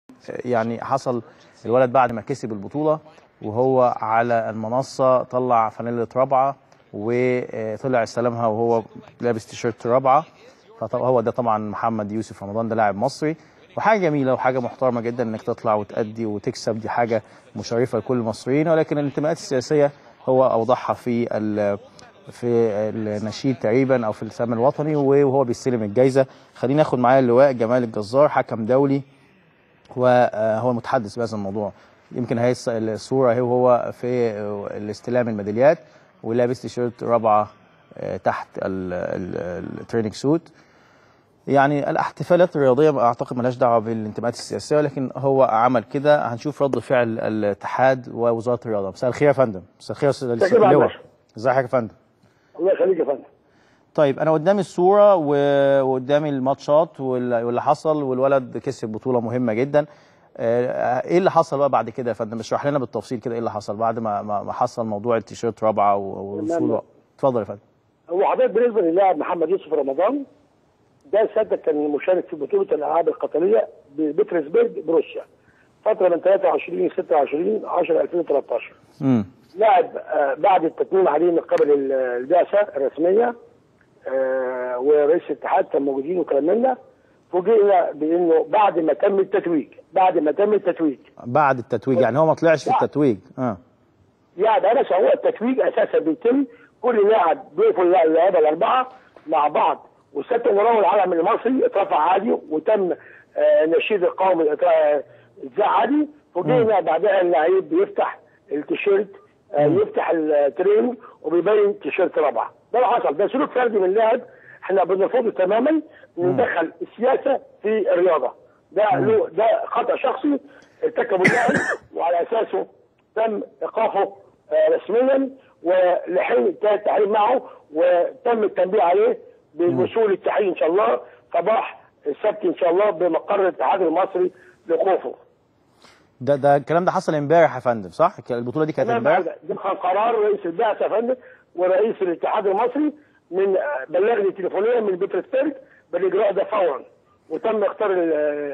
يعني حصل الولد بعد ما كسب البطوله وهو على المنصه طلع فانيله رابعه وطلع استلمها وهو لابس تيشيرت رابعه فهو ده طبعا محمد يوسف رمضان ده لاعب مصري وحاجه جميله وحاجه محترمه جدا انك تطلع وتأدي وتكسب دي حاجه مشرفه لكل المصريين ولكن الانتماءات السياسيه هو اوضحها في في النشيد تقريبا او في السلام الوطني وهو بيستلم الجائزه خلينا ناخد معايا اللواء جمال الجزار حكم دولي وهو المتحدث بهذا الموضوع يمكن هي الصوره هي وهو في الاستلام الميداليات ولابس تيشيرت رابعه تحت التريننج سوت يعني الاحتفالات الرياضيه اعتقد ملهاش دعوه بالانتماءات السياسيه ولكن هو عمل كده هنشوف رد فعل الاتحاد ووزاره الرياضه مساء الخير يا فندم مساء الخير يا استاذ اللواء ازي حضرتك يا فندم الله يخليك يا فندم طيب انا قدامي الصوره وقدامي الماتشات واللي حصل والولد كسب بطوله مهمه جدا ايه اللي حصل بقى بعد كده يا فندم اشرح لنا بالتفصيل كده ايه اللي حصل بعد ما ما حصل موضوع التيشيرت رابعه والوصول اتفضل يا فندم هو حضرتك بالنسبه للاعب محمد يوسف رمضان ده سادة كان مشارك في بطوله الالعاب القتاليه ببيترسبرج بروسيا فتره من 23 26 10 2013 امم لاعب آه بعد التكميم عليه من قبل البعثه الرسميه آه ورئيس الاتحاد كان موجودين وكلام من ده فوجئنا بانه بعد ما تم التتويج بعد ما تم التتويج بعد التتويج يعني هو ما طلعش في التتويج اه يعني انا هو التتويج اساسا بيتم كل لاعب بيقفوا اللعيبه الاربعه مع بعض وسته وراه العلم المصري اترفع عادي وتم آه نشيد القومي اتذاع عادي فوجئنا بعدها اللعيب بيفتح التيشيرت آه يفتح الترين وبيبين تيشيرت رابعه ده اللي حصل ده سلوك فردي من اللاعب احنا بنرفضه تماما ندخل السياسه في الرياضه ده له ده خطا شخصي ارتكبه اللاعب وعلى اساسه تم ايقافه آه رسميا ولحين انتهى التحريم معه وتم التنبيه عليه بالوصول للتحريم ان شاء الله صباح السبت ان شاء الله بمقر الاتحاد المصري لخوفه. ده ده الكلام ده حصل امبارح يا فندم صح؟ البطوله دي كانت امبارح؟ ده كان قرار رئيس البعثه يا فندم ورئيس الاتحاد المصري من بلغني تليفونيا من بيترسبرج بالاجراء ده فورا وتم اختار ال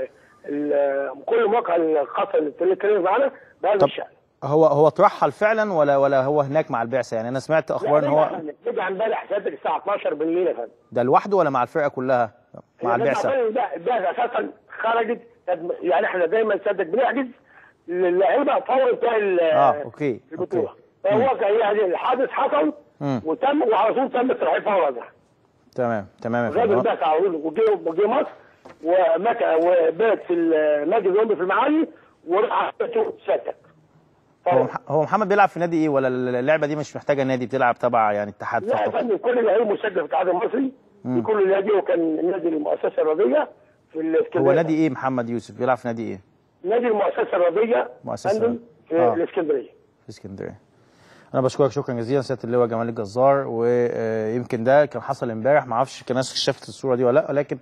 ال كل المواقع الخاصه اللي بتتكلم معانا بهذا الشان. هو هو ترحل فعلا ولا ولا هو هناك مع البعثه يعني انا سمعت اخبار ان هو رجع امبارح سيادتك الساعه 12 بالليل يا فندم ده لوحده ولا مع الفرقه كلها مع البعثه البعثه اساسا خرجت يعني احنا دايما سيادتك بنحجز للعيبه فور انتهى اه اوكي البطوله فهو كان يعني الحادث حصل مم. وتم وعلى طول تم الترحيل فورا ده تمام تمام يا غاب فندم البعثه على طول وجه وجه مصر ومكى وبات في المسجد الاولمبي في المعالي وراح سيادتك هو هو محمد بيلعب في نادي ايه ولا اللعبه دي مش محتاجه نادي بتلعب تبع يعني اتحاد لا يا فندم كل اللعيب مسجل في الاتحاد المصري في كل نادي وكان نادي المؤسسه الرياضيه في الاسكندريه هو نادي ايه محمد يوسف بيلعب في نادي ايه؟ نادي المؤسسه الرياضيه مؤسسة فندم في آه. الاسكندريه في اسكندريه انا بشكرك شكرا جزيلا سياده اللواء جمال الجزار ويمكن ده كان حصل امبارح ما اعرفش كان الناس شافت الصوره دي ولا لا ولكن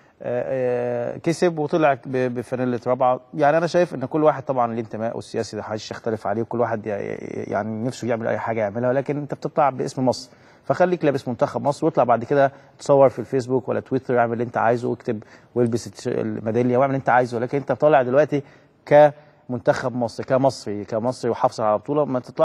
كسب وطلع بفانيله رابعه يعني انا شايف ان كل واحد طبعا ليه انتماء والسياسي ده محدش يختلف عليه وكل واحد يعني نفسه يعمل اي حاجه يعملها ولكن انت بتطلع باسم مصر فخليك لابس منتخب مصر واطلع بعد كده تصور في الفيسبوك ولا تويتر اعمل اللي انت عايزه واكتب والبس الميداليه واعمل اللي انت عايزه ولكن انت طالع دلوقتي كمنتخب مصر كمصري كمصري وحافظ على بطوله ما تطلع